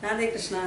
ராதே கிருஷ்ணா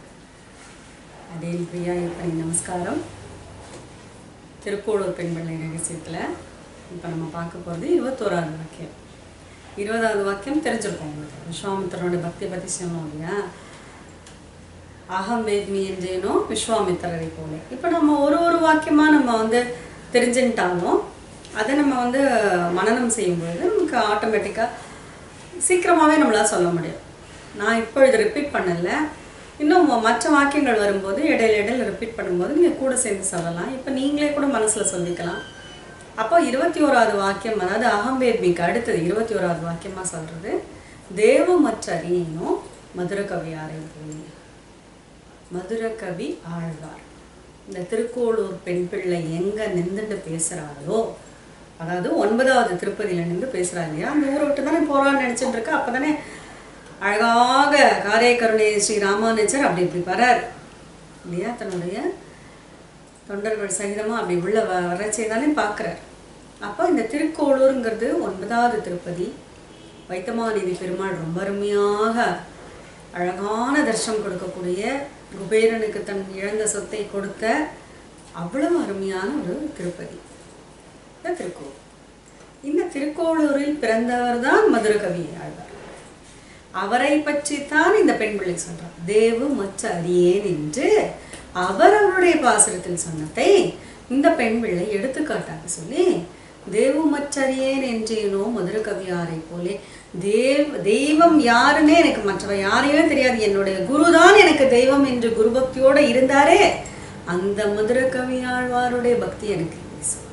அதேல் பிரியா இப்படி நமஸ்காரம் திருக்கோளூர் பெண் பிள்ளை ரகசியத்தில் இப்போ நம்ம பார்க்க போகிறது இருபத்தோராவது வாக்கியம் இருபதாவது வாக்கியம் தெரிஞ்சிருக்கோம் உங்களுக்கு விஸ்வாமித்திரனுடைய பக்தி பற்றி சொன்னோம் இல்லையா அகம் வேத்மி என்றேனோ விஸ்வாமித்திரரை போல இப்போ நம்ம ஒரு ஒரு வாக்கியமாக நம்ம வந்து தெரிஞ்சுட்டாலும் அதை நம்ம வந்து மனனம் செய்யும்பொழுது நமக்கு ஆட்டோமேட்டிக்காக சீக்கிரமாகவே நம்மளால் சொல்ல முடியும் நான் இப்போ இதை ரிப்பீட் பண்ணல இன்னும் மற்ற வாக்கியங்கள் வரும்போது இடையில இடையில ரிப்பீட் பண்ணும்போது நீங்கள் கூட சேர்ந்து சொல்லலாம் இப்போ நீங்களே கூட மனசில் சொல்லிக்கலாம் அப்போ இருபத்தி ஓராவது வாக்கியம் அதாவது அகம்பேத்மிக்கு அடுத்தது இருபத்தி ஓராவது வாக்கியமாக சொல்கிறது தேவமற்ற அறியேனோ மதுர கவியாரை போய் மதுர கவி ஆழ்வார் இந்த திருக்கோளூர் பெண் பிள்ளை எங்கே நின்றுட்டு பேசுகிறாளோ அதாவது ஒன்பதாவது திருப்பதியில் நின்று பேசுகிறா இல்லையா அந்த ஊரை விட்டு தானே போகிறான்னு நினச்சிட்டு இருக்கா அப்போ தானே அழகாக காரே கருணை ஸ்ரீ ராமானுஜர் அப்படி இப்படி வரார் இல்லையா தன்னுடைய தொண்டர்கள் சகிதமாக அப்படி உள்ள வ வரச்சே தானே பார்க்குறார் அப்போ இந்த திருக்கோளூருங்கிறது ஒன்பதாவது திருப்பதி வைத்தமாநிதி பெருமாள் ரொம்ப அருமையாக அழகான தர்ஷனம் கொடுக்கக்கூடிய குபேரனுக்கு தன் இழந்த சொத்தை கொடுத்த அவ்வளவு அருமையான ஒரு திருப்பதி இந்த திருக்கோள் இந்த திருக்கோளூரில் பிறந்தவர் தான் மதுரகவி ஆழ்வார் அவரை பற்றித்தான் இந்த பெண் பிள்ளை சொல்றார் தேவு மச்ச அறியேன் என்று அவர் அவருடைய பாசுரத்தில் சொன்னதை இந்த பெண் பிள்ளை எடுத்துக்காட்டாக சொல்லி தேவு மற்றறியேன் என்றேனோ மதுர கவியாரை போலே தேவ் தெய்வம் யாருன்னே எனக்கு மற்றவ யாரையுமே தெரியாது என்னுடைய குருதான் எனக்கு தெய்வம் என்று குரு பக்தியோட இருந்தாரே அந்த மதுர கவி ஆழ்வாருடைய பக்தி எனக்கு இல்லை சுவாமி.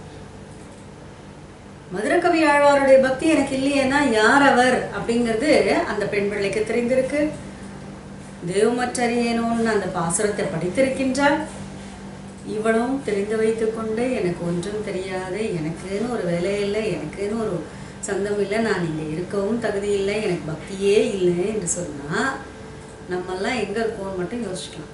மதுரகவி ஆழ்வாருடைய பக்தி எனக்கு இல்லையேனா யார் அவர் அப்படிங்கிறது அந்த பெண் பிள்ளைக்கு தெரிந்திருக்கு தேவமற்றறியேனோன்னு அந்த பாசுரத்தை படித்திருக்கின்றாள் இவளும் தெரிந்து வைத்துக்கொண்டு எனக்கு ஒன்றும் தெரியாது எனக்குன்னு ஒரு வேலை இல்லை எனக்குன்னு ஒரு சொந்தம் இல்லை நான் இங்கே இருக்கவும் தகுதி இல்லை எனக்கு பக்தியே இல்லை என்று சொன்னால் நம்மெல்லாம் எங்கே இருக்கோம்னு மட்டும் யோசிக்கலாம்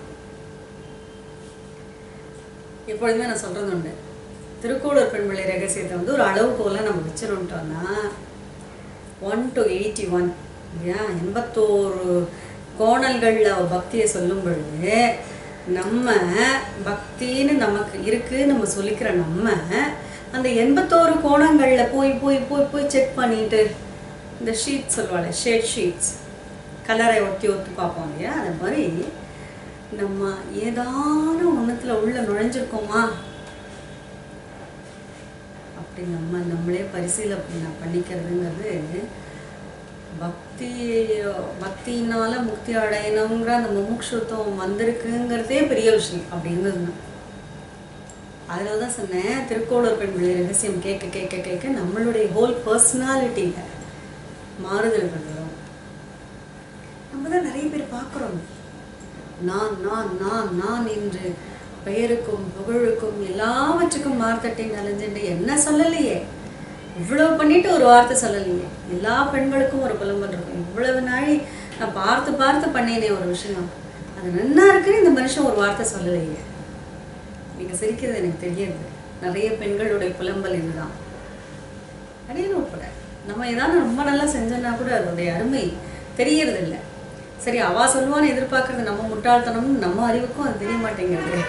எப்பொழுதுமே நான் சொல்கிறது உண்டு திருக்கோளூர் பெண்பிள்ளை ரகசியத்தை வந்து ஒரு அளவு போல நம்ம வச்சிருந்தோம்னா ஒன் டு எயிட்டி ஒன் இல்லையா எண்பத்தோரு கோணல்களில் அவ பக்தியை சொல்லும் பொழுது நம்ம பக்தின்னு நமக்கு இருக்குது நம்ம சொல்லிக்கிற நம்ம அந்த எண்பத்தோரு கோணங்களில் போய் போய் போய் போய் செக் பண்ணிட்டு இந்த ஷீட் சொல்லுவாள் ஷேட் ஷீட்ஸ் கலரை ஒட்டி ஒட்டி பார்ப்போம் இல்லையா அது மாதிரி நம்ம ஏதான ஒன்றுத்தில் உள்ள நுழைஞ்சிருக்கோமா அப்படி நம்ம நம்மளே பரிசீலனை பண்ணிக்கிறதுங்கிறது பக்தி பக்தினால முக்தி அடையணுங்கிற அந்த முமுட்சுத்துவம் வந்திருக்குங்கிறதே பெரிய விஷயம் அப்படிங்கிறது தான் அதில் தான் சொன்னேன் திருக்கோளூர் பெண் பிள்ளை ரகசியம் கேட்க கேட்க கேட்க நம்மளுடைய ஹோல் பர்சனாலிட்டியில் மாறுதல்கள் வரும் நம்ம தான் நிறைய பேர் பார்க்குறோம் நான் நான் நான் நான் என்று பெயருக்கும் புகழுக்கும் எல்லாவற்றுக்கும் மார்த்தட்டை நலஞ்சுட்டு என்ன சொல்லலையே இவ்வளவு பண்ணிட்டு ஒரு வார்த்தை சொல்லலையே எல்லா பெண்களுக்கும் ஒரு புலம்பல் இருக்கும் இவ்வளவு நாளை நான் பார்த்து பார்த்து பண்ணேனே ஒரு விஷயம் அது நன்னா இருக்குன்னு இந்த மனுஷன் ஒரு வார்த்தை சொல்லலையே நீங்க சிரிக்கிறது எனக்கு தெரியாது நிறைய பெண்களுடைய புலம்பல் இதுதான் அடையணும் உட்பட நம்ம ஏதாவது ரொம்ப நல்லா செஞ்சோன்னா கூட அதோடைய அருமை தெரியறது இல்லை சரி அவா சொல்லுவான்னு எதிர்பார்க்கறது நம்ம முட்டாள்தனம்னு நம்ம அறிவுக்கும் அது தெரிய மாட்டேங்கிறது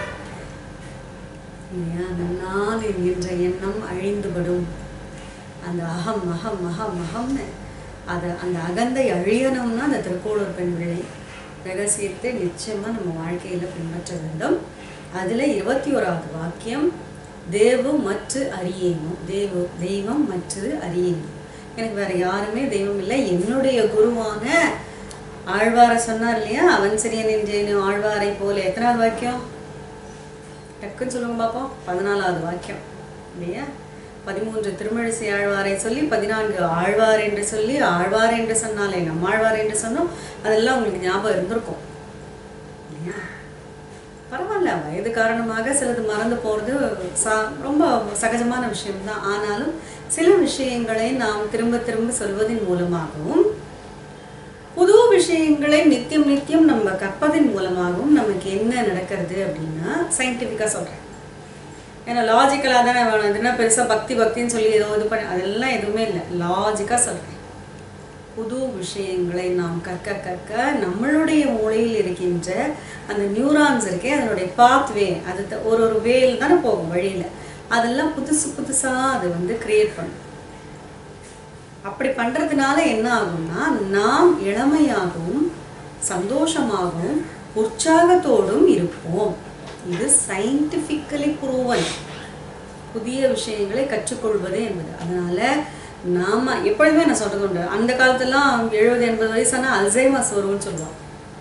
இல்லையா நன்னால் என்கின்ற எண்ணம் அழிந்துபடும் அந்த அகம் அகம் அகம் அகம்னு அதை அந்த அகந்தை அழியணும்னா அந்த திருக்கோளூர் பெண் பிள்ளை ரகசியத்தை நிச்சயமாக நம்ம வாழ்க்கையில் பின்பற்ற வேண்டும் அதில் இருபத்தி ஓராவது வாக்கியம் தேவு மற்று அறியேனும் தேவு தெய்வம் மற்றது அறியேனும் எனக்கு வேற யாருமே தெய்வம் இல்லை என்னுடைய குருவான ஆழ்வாரை சொன்னார் இல்லையா அவன் சரியன் என்றேனு ஆழ்வாரை போல எத்தனாவது வாக்கியம் டக்குன்னு சொல்லுங்க பார்ப்போம் பதினாலாவது வாக்கியம் இல்லையா பதிமூன்று திருமழிசை ஆழ்வாரை சொல்லி பதினான்கு ஆழ்வார் என்று சொல்லி ஆழ்வார் என்று சொன்னாலே நம்மாழ்வார் என்று சொன்னோம் அதெல்லாம் உங்களுக்கு ஞாபகம் இருந்திருக்கும் இல்லையா பரவாயில்ல வயது காரணமாக சிலது மறந்து போகிறது சா ரொம்ப சகஜமான விஷயம்தான் ஆனாலும் சில விஷயங்களை நாம் திரும்ப திரும்ப சொல்வதன் மூலமாகவும் புது விஷயங்களை நித்தியம் நித்தியம் நம்ம கற்பதன் மூலமாகவும் நமக்கு என்ன நடக்கிறது அப்படின்னா சயின்டிஃபிக்காக சொல்கிறேன் ஏன்னா லாஜிக்கலாக தானே வேணும் இதுனா பெருசாக பக்தி பக்தின்னு சொல்லி ஏதோ இது பண்ணி அதெல்லாம் எதுவுமே இல்லை லாஜிக்காக சொல்கிறேன் புது விஷயங்களை நாம் கற்க கற்க நம்மளுடைய மூளையில் இருக்கின்ற அந்த நியூரான்ஸ் இருக்கே அதனுடைய பாத்வே அது த- ஒரு ஒரு வேல் தானே போகும் வழியில் அதெல்லாம் புதுசு புதுசாக அது வந்து கிரியேட் பண்ணும் அப்படி பண்ணுறதுனால என்ன ஆகும்னா நாம் இளமையாகவும் சந்தோஷமாகவும் உற்சாகத்தோடும் இருப்போம் இது சயின்டிஃபிக்கலி ப்ரூவன் புதிய விஷயங்களை கற்றுக்கொள்வது என்பது அதனால நாம எப்பொழுதுமே நான் சொல்றது உண்டு அந்த காலத்துலாம் எழுபது எண்பது வயசான அல்சைமஸ் வரும்னு சொல்லுவாங்க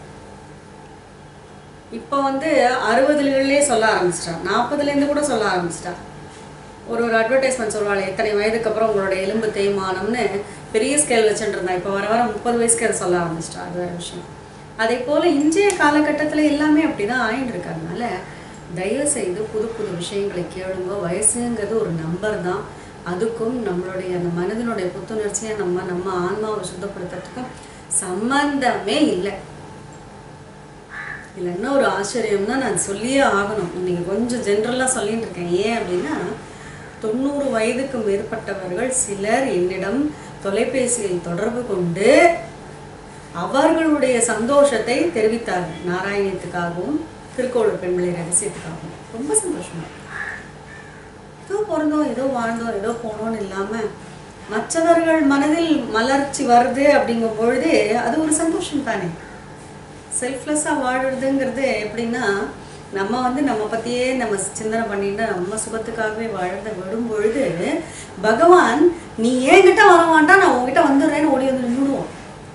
இப்போ வந்து அறுபதுலேயே சொல்ல ஆரம்பிச்சிட்டா நாற்பதுலேருந்து கூட சொல்ல ஆரம்பிச்சிட்டா ஒரு ஒரு அட்வர்டைஸ்மெண்ட் சொல்லுவாள் எத்தனை வயதுக்கு அப்புறம் உங்களோட எலும்பு தேய்மானம்னு பெரிய ஸ்கேல் வச்சுட்டு இருந்தா இப்போ வர வர முப்பது வயசுக்கு அதை சொல்ல ஆரம்பிச்சிட்டா அது வேற விஷயம் அதே போல் இன்றைய காலகட்டத்தில் எல்லாமே அப்படி தான் ஆயிட்டு இருக்கறதுனால தயவு செய்து புது புது விஷயங்களை கேளுங்க வயசுங்கிறது ஒரு நம்பர் தான் அதுக்கும் நம்மளுடைய அந்த மனதினுடைய புத்துணர்ச்சியை நம்ம நம்ம ஆன்மாவை சுத்தப்படுத்துறதுக்கும் சம்பந்தமே இல்லை இதில் என்ன ஒரு ஆச்சரியம்னா நான் சொல்லியே ஆகணும் இன்னைக்கு கொஞ்சம் ஜென்ரலாக சொல்லிட்டு இருக்கேன் ஏன் அப்படின்னா தொண்ணூறு வயதுக்கு மேற்பட்டவர்கள் சிலர் என்னிடம் தொலைபேசியில் தொடர்பு கொண்டு அவர்களுடைய சந்தோஷத்தை தெரிவித்தார்கள் நாராயணத்துக்காகவும் திருக்கோளூர் பெண்களை ரகசியத்துக்காகவும் ரொம்ப சந்தோஷமா இருக்கு. ஏதோ பிறந்தோம் ஏதோ வாழ்ந்தோம் ஏதோ போனோம்னு இல்லாமல் மற்றவர்கள் மனதில் மலர்ச்சி வருது அப்படிங்கும் பொழுது அது ஒரு சந்தோஷம் தானே செல்ஃப்லெஸ்ஸாக வாழுறதுங்கிறது எப்படின்னா நம்ம வந்து நம்ம பற்றியே நம்ம சிந்தனை பண்ணிட்டு நம்ம சுகத்துக்காகவே வாழறத விடும் பொழுது பகவான் நீ என்கிட்ட வர வேண்டாம் நான் உங்ககிட்ட வந்துடுறேன்னு ஓடி வந்து நின்றுடுவோம்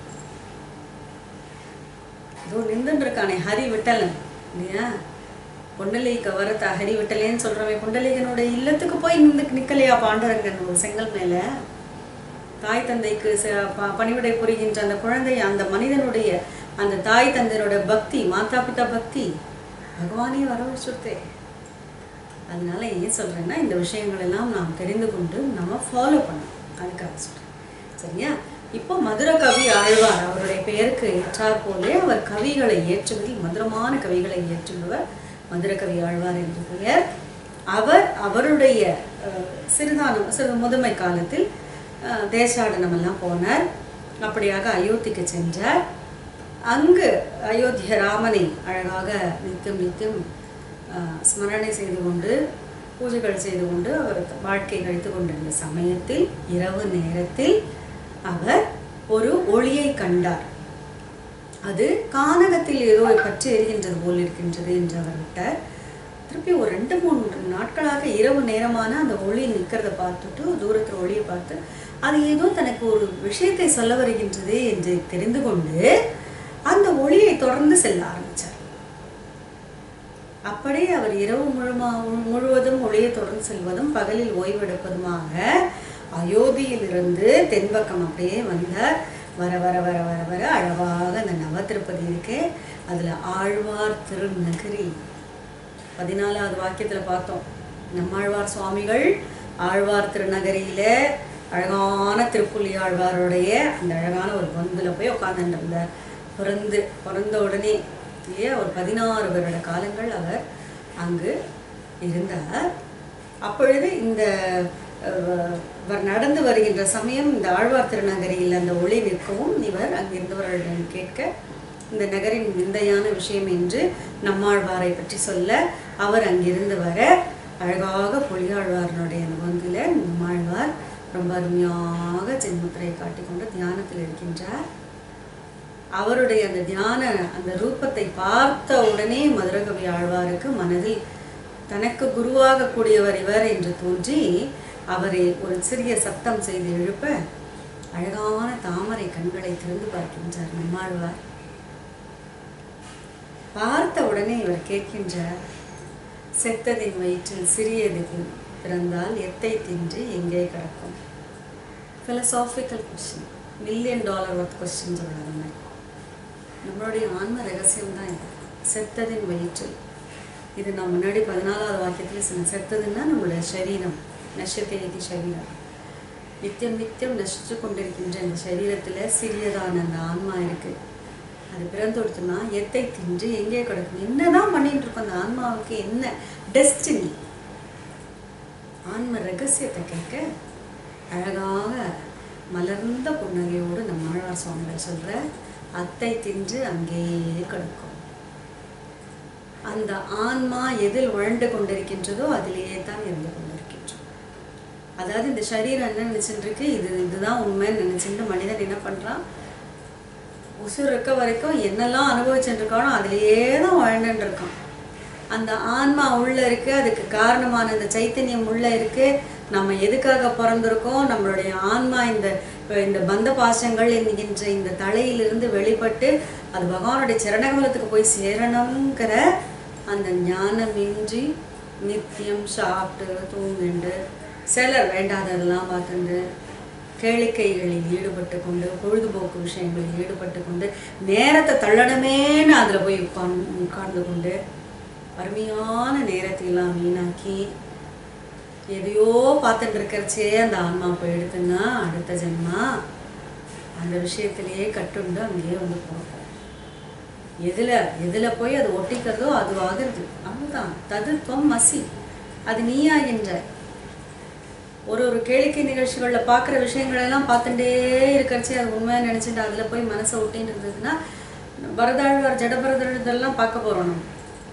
இதோ நின்றுட்டு இருக்கானே ஹரி விட்டலன் இல்லையா பொண்டலிக வரத்த ஹரி விட்டலேன்னு சொல்றவன் பொண்டலிகனோட இல்லத்துக்கு போய் நின்று நிக்கலையா பாண்டுரங்கன் ஒரு செங்கல் மேல தாய் தந்தைக்கு ச- ப- பணிவிடை புரிகின்ற அந்த குழந்தை அந்த மனிதனுடைய அந்த தாய் தந்தையரோட பக்தி மாதா பிதா பக்தி பகவானே வர வச்சுருத்தே அதனால ஏன் சொல்றேன்னா இந்த விஷயங்கள் எல்லாம் நாம் தெரிந்து கொண்டு நம்ம ஃபாலோ பண்ணணும் அதுக்காக சொல்றேன் சரியா இப்போ மதுர கவி ஆழ்வார் அவருடைய பெயருக்கு ஏற்றார் போலே அவர் கவிகளை ஏற்றுவதில் மதுரமான கவிகளை இயற்றுபவர் மதுர கவி ஆழ்வார் என்று பெயர் அவர் அவருடைய அஹ், சிறுதானம் சிறு முதுமை காலத்தில் அஹ், தேசாடனம் எல்லாம் போனார் அப்படியாக அயோத்திக்கு சென்றார் அங்கு அயோத்திய ராமனை அழகாக நித்தியம் நித்தியம் ஆஹ், ஸ்மரணை செய்து கொண்டு பூஜைகள் செய்து கொண்டு அவர் வாழ்க்கை கழித்து கொண்டிருந்த சமயத்தில் இரவு நேரத்தில் அவர் ஒரு ஒளியை கண்டார் அது கானகத்தில் ஏதோ பற்றி எரிகின்றது போல் இருக்கின்றது என்று அவர் விட்டார் திருப்பி ஒரு ரெண்டு மூன்று நாட்களாக இரவு நேரமான அந்த ஒளி நிற்கிறத பார்த்துட்டு தூரத்தில் ஒளியை பார்த்து அது ஏதோ தனக்கு ஒரு விஷயத்தை சொல்ல வருகின்றது என்று தெரிந்து கொண்டு அந்த ஒளியை தொடர்ந்து செல்ல ஆரம்பித்தார் அப்படியே அவர் இரவு முழுமா முழுவதும் ஒளியை தொடர்ந்து செல்வதும் பகலில் ஓய்வெடுப்பதுமாக அயோத்தியிலிருந்து தென்பக்கம் அப்படியே வந்தார் வர வர வர வர வர அழகாக அந்த நவ திருப்பதி இருக்கு அதில் ஆழ்வார் திருநகரி பதினாலாவது வாக்கியத்தில் பார்த்தோம் நம்மாழ்வார் சுவாமிகள் ஆழ்வார் திருநகரியில அழகான திருப்புலி ஆழ்வாருடைய அந்த அழகான ஒரு பந்துல போய் உட்காந்துருந்தார் பிறந்து பிறந்த உடனே இல்லையா ஒரு பதினாறு வருட காலங்கள் அவர் அங்கு இருந்தார் அப்பொழுது இந்த அஹ், இவர் நடந்து வருகின்ற சமயம் இந்த ஆழ்வார் திருநகரியில் அந்த ஒளி நிற்கவும் இவர் அங்கிருந்தவர்களிடம் கேட்க இந்த நகரின் விந்தையான விஷயம் என்று நம்மாழ்வாரை பற்றி சொல்ல அவர் அங்கிருந்து வர அழகாக பொலியாழ்வாரனுடைய அந்த பந்தில் நம்மாழ்வார் ரொம்ப அருமையாக ஜென்முத்திரையை காட்டிக்கொண்டு தியானத்தில் இருக்கின்றார் அவருடைய அந்த தியான அந்த ரூபத்தை பார்த்த உடனே மதுரகவி ஆழ்வாருக்கு மனதில் தனக்கு குருவாக கூடியவர் இவர் என்று தோன்றி அவரை ஒரு சிறிய சத்தம் செய்து எழுப்ப அழகான தாமரை கண்களை திறந்து பார்க்கின்றார் நம்மாழ்வார் பார்த்த உடனே இவர் கேட்கின்றார் செத்ததின் வயிற்றில் சிறியது பிறந்தால் எத்தை தின்று எங்கே கிடக்கும் philosophical question million dollar worth question சொல்கிறாங்க மாதிரி நம்மளுடைய ஆன்ம ரகசியம் தான் இது செத்ததின் வயிற்றில் இது நான் முன்னாடி பதினாலாவது வாக்கியத்தில் சொன்னேன் செத்ததுன்னா நம்மளுடைய சரீரம் நஷ்டத்தை இது சரீரம் நித்தியம் நித்தியம் நசிச்சு கொண்டிருக்கின்ற இந்த சரீரத்தில் சிறியதான அந்த ஆன்மா இருக்கு அது பிறந்தொடுத்துனா எத்தை தின்று எங்கே கிடக்கும் என்னதான் பண்ணிட்டு இருக்கோம் அந்த ஆன்மாவுக்கு என்ன டெஸ்டினி ஆன்ம ரகசியத்தை கேட்க அழகாக மலர்ந்த புன்னகையோடு நம்ம ஆழ்வார் சுவாமிகள் சொல்ற அத்தை தின்று அங்கேயே கிடக்கும் அந்த ஆன்மா எதில் உழண்டு கொண்டிருக்கின்றதோ அதிலேயே தான் இருந்து கொண்டிருக்கின்றோம் அதாவது இந்த சரீரம் என்ன நினைச்சுட்டு இருக்கு இது இதுதான் உண்மைன்னு நினைச்சுட்டு மனிதன் என்ன பண்றான் உசுர் இருக்க வரைக்கும் என்னெல்லாம் அனுபவிச்சுட்டு இருக்கானோ அதுலேயே தான் வாழ்ந்துட்டு இருக்கான் அந்த ஆன்மா உள்ள இருக்கு அதுக்கு காரணமான இந்த சைத்தன்யம் உள்ள இருக்கு நம்ம எதுக்காக பிறந்திருக்கோம் நம்மளுடைய ஆன்மா இந்த இப்ப இந்த பந்த பாசங்கள் என்கின்ற இந்த தலையிலிருந்து வெளிப்பட்டு அது பகவானுடைய சரணகமலத்துக்கு போய் சேரணுங்கிற அந்த ஞானமின்றி நித்தியம் சாப்பிட்டு தூங்கிண்டு சிலர் வேண்டாததெல்லாம் பார்த்துண்டு கேளிக்கைகளில் ஈடுபட்டு கொண்டு பொழுதுபோக்கு விஷயங்களில் ஈடுபட்டு கொண்டு நேரத்தை தள்ளணுமேன்னு அதில் போய் உட்கார்ந்து உட்கார்ந்து கொண்டு அருமையான நேரத்தையெல்லாம் வீணாக்கி எதையோ பார்த்துட்டு இருக்கிறச்சே அந்த ஆன்மா போயிடுதுன்னா அடுத்த ஜென்மா அந்த விஷயத்திலேயே கட்டுண்டு அங்கேயே வந்து போகும் எதுல எதுல போய் அது ஒட்டிக்கிறதோ அது ஆகிறது அவ்வளவுதான் தது தொம் மசி அது நீயாகின்ற ஒரு ஒரு கேளிக்கை நிகழ்ச்சிகள்ல பார்க்குற விஷயங்கள் எல்லாம் பார்த்துட்டே இருக்கிறச்சே அது உண்மையா நினைச்சிட்டு அதுல போய் மனசை ஒட்டின்னு இருந்ததுன்னா பரதாழ்வார் ஜடபரதர் இதெல்லாம் பார்க்க போறோம் நம்ம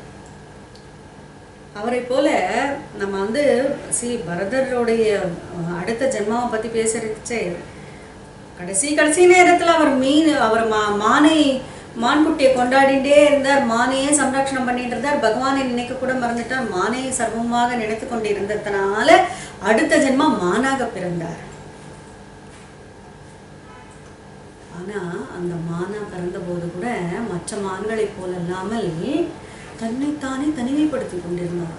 அவரை போல நம்ம வந்து சி பரதருடைய அஹ், அடுத்த ஜென்மாவை பத்தி பேசுறச்சே கடைசி கடைசி நேரத்துல அவர் மீன் அவர் மா மானை மான்குட்டியை கொண்டாடிட்டே இருந்தார் மானையே சம்ரக்ஷணம் பண்ணிட்டு இருந்தார் பகவானை நினைக்க கூட மறந்துட்டார் மானையை சர்வமாக நினைத்து கொண்டு இருந்ததுனால அடுத்த ஜென்மா மானாக பிறந்தார் ஆனா அந்த மானா பிறந்த போது கூட மற்ற மான்களைப் போல இல்லாமல் தன்னைத்தானே தனிமைப்படுத்தி கொண்டிருந்தார்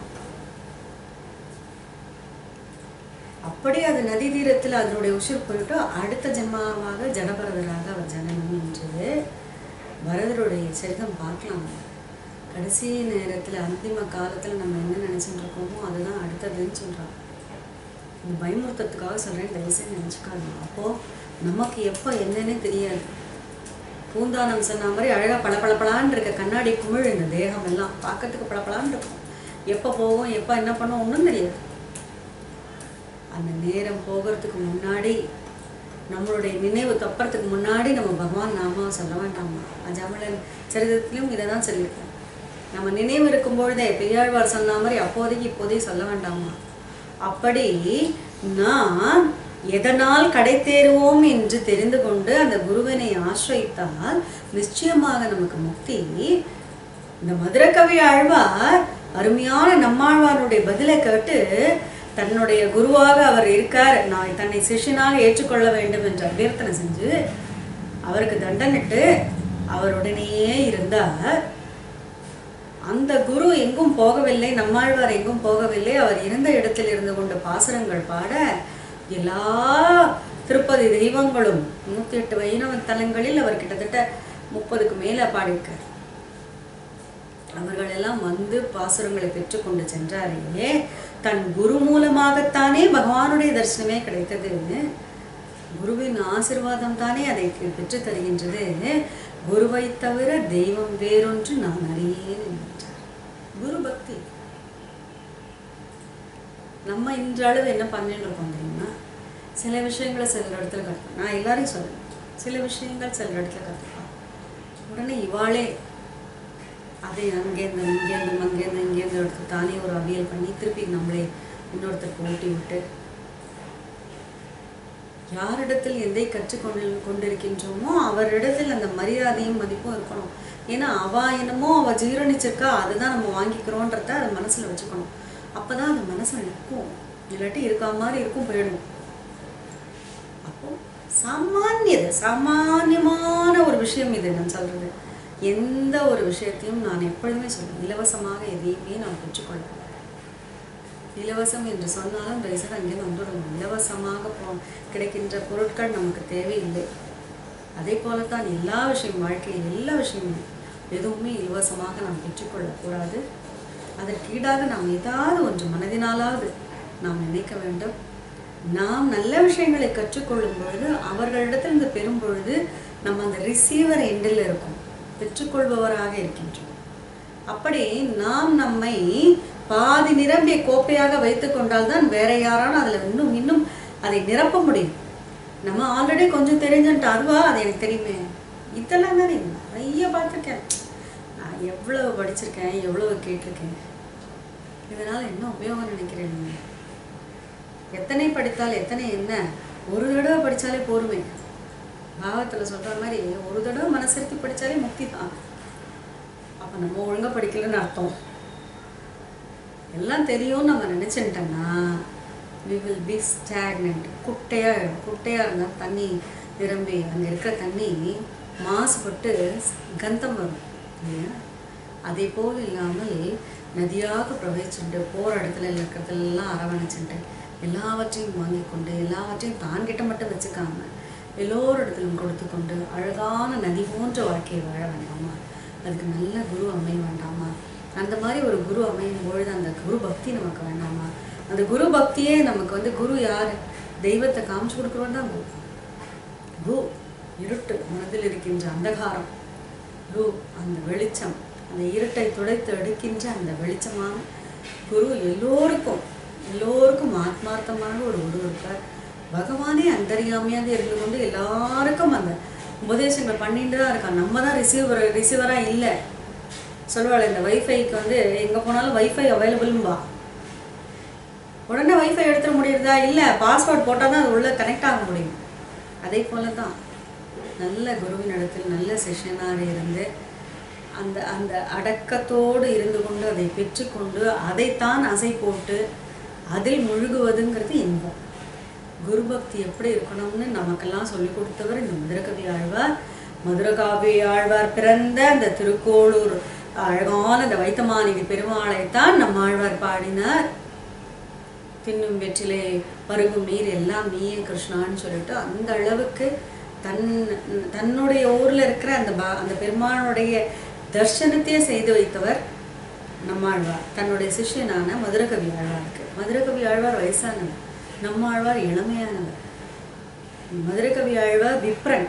அப்படி அது நதி தீரத்தில் அதனுடைய உசிர் போயிட்டு அடுத்த ஜென்மாவாக ஜடபரதராக அவர் ஜனனம் என்று பரதருடைய சரிதம் பார்க்கலாம் கடைசி நேரத்துல அந்திம காலத்துல நம்ம என்ன நினைச்சிட்டு இருக்கோமோ அதுதான் அடுத்ததுன்னு சொல்றான் இது பயமுறுத்தத்துக்காக சொல்றேன் தயவுசெய்து நினைச்சுக்காதீங்க அப்போ நமக்கு எப்போ என்னன்னே தெரியாது பூந்தானம் சொன்ன மாதிரி அழகா பளபளபளான்னு இருக்க கண்ணாடி குமிழ் இந்த தேகம் எல்லாம் பார்க்கறதுக்கு பளபளன்னு இருக்கும் எப்போ போகும் எப்போ என்ன பண்ணும் ஒன்றும் தெரியாது அந்த நேரம் போகிறதுக்கு முன்னாடி நம்மளுடைய நினைவு தப்புறதுக்கு முன்னாடி நம்ம பகவான் நாம சொல்ல வேண்டாமா அஜாமலன் சரிதத்திலும் இதை தான் சொல்லியிருக்கோம் நம்ம நினைவு இருக்கும் பொழுதே பெரியாழ்வார் சொன்ன மாதிரி அப்போதைக்கு இப்போதைக்கு சொல்ல வேண்டாமா அப்படி நாம் எதனால் கடை தேறுவோம் என்று தெரிந்து கொண்டு அந்த குருவினை ஆசிரியித்தால் நிச்சயமாக நமக்கு முக்தி இந்த மதுரகவி ஆழ்வார் அருமையான நம்மாழ்வாருடைய பதிலை கேட்டு தன்னுடைய குருவாக அவர் இருக்கார் நான் தன்னை சிஷ்யனாக ஏற்றுக்கொள்ள வேண்டும் என்று அபியர்த்தனை செஞ்சு அவருக்கு தண்டனிட்டு அவருடனேயே இருந்தார் அந்த குரு எங்கும் போகவில்லை நம்மாழ்வார் எங்கும் போகவில்லை அவர் இருந்த இடத்தில் இருந்து கொண்டு பாசுரங்கள் பாட எல்லா திருப்பதி தெய்வங்களும் நூத்தி எட்டு வைணவ தலங்களில் அவர் கிட்டத்தட்ட முப்பதுக்கு மேல பாடியிருக்கார் அவர்கள் எல்லாம் வந்து பாசுரங்களை பெற்றுக்கொண்டு சென்றாரே தன் குரு மூலமாகத்தானே பகவானுடைய தரிசனமே கிடைத்தது குருவின் ஆசிர்வாதம் தானே அதை பெற்று தருகின்றது குருவை தவிர தெய்வம் வேறொன்று நான் அறியேன் என்றார் குரு பக்தி நம்ம இன்றளவு என்ன பண்ணிட்டு இருக்கோம் தெரியுமா சில விஷயங்களை சில இடத்துல கற்றுக்கணும் நான் எல்லாரையும் சொல்றேன் சில விஷயங்கள் சில இடத்துல கற்றுக்கலாம் உடனே இவாளே அதை அங்கேருந்து இங்கேருந்து அங்கேருந்து இங்கேருந்து எடுத்து தானே ஒரு அவியல் பண்ணி திருப்பி நம்மளே இன்னொருத்தருக்கு ஊட்டி விட்டு யாரிடத்தில் எதை கற்றுக்கொண்டு கொண்டிருக்கின்றோமோ அவரிடத்தில் அந்த மரியாதையும் மதிப்பும் இருக்கணும் ஏன்னா அவ என்னமோ அவ ஜீரணிச்சிருக்கா அதுதான் நம்ம வாங்கிக்கிறோன்றத அதை மனசுல வச்சுக்கணும் அப்பதான் அது மனசுல நிற்கும் இல்லாட்டி இருக்கா மாதிரி இருக்கும் போயிடும் அப்போ சாமானியது சாமானியமான ஒரு விஷயம் இது நான் சொல்றது எந்த ஒரு விஷயத்தையும் நான் எப்பொழுதுமே சொல்றேன் இலவசமாக எதையுமே நான் பெற்றுக்கொள்ள இலவசம் என்று சொன்னாலும் தயவுசெய்து அங்கேருந்து வந்துடணும் இலவசமாக போ கிடைக்கின்ற பொருட்கள் நமக்கு தேவையில்லை அதே போலத்தான் எல்லா விஷயம் வாழ்க்கையில் எல்லா விஷயமும் எதுவுமே இலவசமாக நாம் பெற்றுக்கொள்ளக்கூடாது அதற்கு ஈடாக நாம் ஏதாவது ஒன்று மனதினாலாவது நாம் நினைக்க வேண்டும் நாம் நல்ல விஷயங்களை கற்றுக்கொள்ளும் பொழுது அவர்களிடத்திலிருந்து பெறும் பொழுது நம்ம அந்த ரிசீவர் எண்டில் இருக்கும் பெற்றுக்கொள்பவராக இருக்கின்றோம் அப்படி நாம் நம்மை பாதி நிரம்பிய கோப்பையாக வைத்துக் கொண்டால்தான் வேற யாராலும் அதுல இன்னும் இன்னும் அதை நிரப்ப முடியும் நம்ம ஆல்ரெடி கொஞ்சம் தெரிஞ்சுட்டு அதுவா அது எனக்கு தெரியுமே இதெல்லாம் தானே நிறைய பார்த்துருக்கேன் நான் எவ்வளவு படிச்சிருக்கேன் எவ்வளவு கேட்டிருக்கேன் இதனால் என்ன உபயோகம் நினைக்கிறேன் நீங்க எத்தனை படித்தால் எத்தனை என்ன ஒரு தடவை படித்தாலே போருமே பாவத்தில் சொல்கிற மாதிரி ஒரு தடவை மனசிருத்தி படித்தாலே முக்தி தான் அப்போ நம்ம ஒழுங்காக படிக்கலன்னு அர்த்தம் எல்லாம் தெரியும்னு நம்ம நினச்சிட்டோம்னா வி வில் பி ஸ்டாக்னண்ட் குட்டையாக குட்டையாக இருந்தால் தண்ணி நிரம்பி அங்கே இருக்கிற தண்ணி மாசுபட்டு கந்தம் வரும் இல்லையா அதே போல் இல்லாமல் நதியாக பிரவகிச்சுட்டு போகிற இடத்துல இருக்கிறதெல்லாம் அரவணைச்சுட்டு எல்லாவற்றையும் வாங்கி கொண்டு எல்லாவற்றையும் தான்கிட்ட மட்டும் வச்சுக்காம எல்லோரிடத்திலும் கொடுத்து கொண்டு அழகான நதி போன்ற வாழ்க்கையை வாழ வேண்டாமா அதுக்கு நல்ல குரு அமைய வேண்டாமா அந்த மாதிரி ஒரு குரு அமையும் பொழுது அந்த குரு பக்தி நமக்கு வேண்டாமா அந்த குரு பக்தியே நமக்கு வந்து குரு யார் தெய்வத்தை காமிச்சு கொடுக்குறோம் தான் குரு குரு இருட்டு மனதில் இருக்கின்ற அந்தகாரம் குரு அந்த வெளிச்சம் அந்த இருட்டை துடைத்து எடுக்கின்ற அந்த வெளிச்சமான குரு எல்லோருக்கும் எல்லோருக்கும் ஆத்மார்த்தமான ஒரு குரு இருக்கார் பகவானே அந்தரியாமையாக இருந்து கொண்டு எல்லாருக்கும் அந்த உபதேசங்கள் பண்ணிட்டு தான் இருக்கான் நம்ம தான் ரிசீவர் ரிசீவராக இல்லை சொல்லுவாள் இந்த வைஃபைக்கு வந்து எங்கே போனாலும் வைஃபை அவைலபிள்ம்பா உடனே வைஃபை எடுத்துட முடியுறதா இல்லை பாஸ்வேர்ட் போட்டால் தான் அது உள்ளே கனெக்ட் ஆக முடியும் அதே போல தான் நல்ல குருவின் இடத்தில் நல்ல செஷனாக இருந்து அந்த அந்த அடக்கத்தோடு இருந்து கொண்டு அதை பெற்றுக்கொண்டு அதைத்தான் அசை போட்டு அதில் முழுகுவதுங்கிறது இன்பம் குரு பக்தி எப்படி இருக்கணும்னு நமக்கெல்லாம் சொல்லி கொடுத்தவர் இந்த மதுரகவி ஆழ்வார் மதுரகாவி ஆழ்வார் பிறந்த அந்த திருக்கோளூர் அழகான அந்த வைத்தமாநிதி பெருமாளைத்தான் நம்ம ஆழ்வார் பாடினார் தின்னும் வெற்றிலே பருகும் நீர் எல்லாம் நீயே கிருஷ்ணான்னு சொல்லிட்டு அந்த அளவுக்கு தன் தன்னுடைய ஊர்ல இருக்கிற அந்த பா அந்த பெருமானுடைய தர்சனத்தையே செய்து வைத்தவர் நம்மாழ்வார் தன்னுடைய சிஷ்யனான மதுரகவி ஆழ்வாருக்கு மதுரகவி ஆழ்வார் வயசானவர் நம்ம ஆழ்வார் இளமையானவர் மதுரகவி ஆழ்வார் விப்ரன்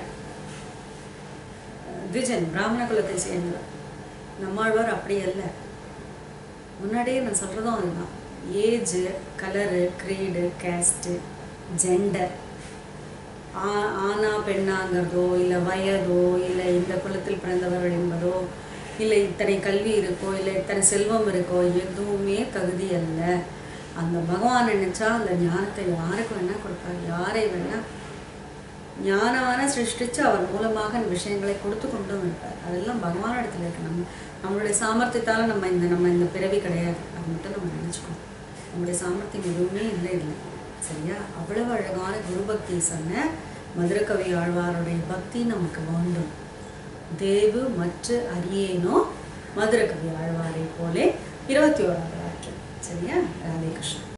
திஜன் பிராமண குலத்தை சேர்ந்தவர் நம்மாழ்வார் அப்படி அல்ல முன்னாடியே நான் சொல்கிறதும் அதுதான் age colour creed caste gender ஆனா பெண்ணாங்கிறதோ இல்லை வயதோ இல்லை இந்த குலத்தில் பிறந்தவர்கள் என்பதோ இல்லை இத்தனை கல்வி இருக்கோ இல்லை இத்தனை செல்வம் இருக்கோ எதுவுமே தகுதி அல்ல அந்த பகவான் நினைச்சா அந்த ஞானத்தை யாருக்கு வேணா கொடுப்பார் யாரை வேணா ஞானமான சிருஷ்டிச்சு அவர் மூலமாக அந்த விஷயங்களை கொடுத்து கொண்டும் இருப்பார் அதெல்லாம் பகவான் இடத்துல இருக்கு நம்ம நம்மளுடைய சாமர்த்தியத்தால் நம்ம இந்த நம்ம இந்த பிறவி கிடையாது அது மட்டும் நம்ம நினச்சிக்கணும் நம்மளுடைய சாமர்த்தியம் எதுவுமே இல்லை இல்லை சரியா அவ்வளவு அழகான குரு பக்தி சொன்ன மதுரகவி ஆழ்வாருடைய பக்தி நமக்கு வேண்டும் தேவு மற்ற அரியேனோ மதுரகவி ஆழ்வாரை போலே இருபத்தி ஓராவது வாக்கியம் சரியா ராதே கிருஷ்ணன்